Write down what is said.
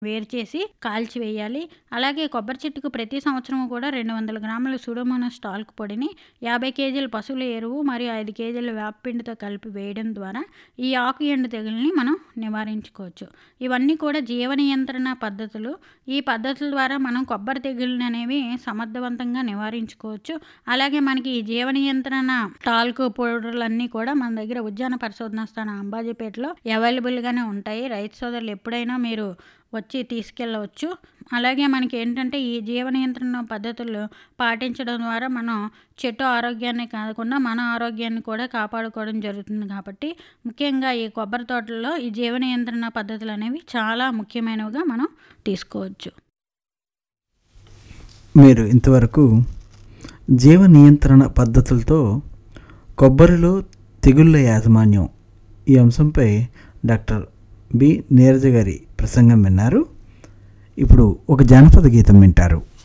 వేరు చేసి కాల్చివేయాలి అలాగే కొబ్బరి చెట్టుకు ప్రతి సంవత్సరం కూడా రెండు వందల గ్రాముల సుడోమోనాస్ టాల్క్ పొడిని యాభై కేజీల పశువుల ఎరువు మరియు ఐదు కేజీల వేపపిండితో కలిపి వేయడం ద్వారా ఈ ఆకు ఎండు తెగుల్ని మనం నివారించుకోవచ్చు ఇవన్నీ కూడా జీవ నియంత్రణ పద్ధతులు ఈ పద్ధతుల ద్వారా మనం కొబ్బరి తెగుళ్ళని అనేవి సమర్థవంతంగా నివారించుకోవచ్చు అలాగే మనకి ఈ జీవ నియంత్రణ టాల్క్ పౌడర్లన్నీ కూడా మన దగ్గర ఉద్యాన పరిశోధన స్థానం అంబాజీపేటలో అవైలబుల్గానే ఉంటాయి రైతు సోదరులు ఎప్పుడైనా మీరు వచ్చి తీసుకెళ్ళవచ్చు అలాగే మనకి ఏంటంటే ఈ జీవ నియంత్రణ పద్ధతులు పాటించడం ద్వారా మనం చెట్టు ఆరోగ్యాన్ని కాకుండా మన ఆరోగ్యాన్ని కూడా కాపాడుకోవడం జరుగుతుంది కాబట్టి ముఖ్యంగా ఈ కొబ్బరి తోటల్లో ఈ జీవ నియంత్రణ పద్ధతులు అనేవి చాలా ముఖ్యమైనవిగా మనం తీసుకోవచ్చు మీరు ఇంతవరకు జీవ నియంత్రణ పద్ధతులతో కొబ్బరిలో తెగుళ్ళ యాజమాన్యం ఈ అంశంపై డాక్టర్ బి నీరజ గారి ప్రసంగం విన్నారు ఇప్పుడు ఒక జానపద గీతం వింటారు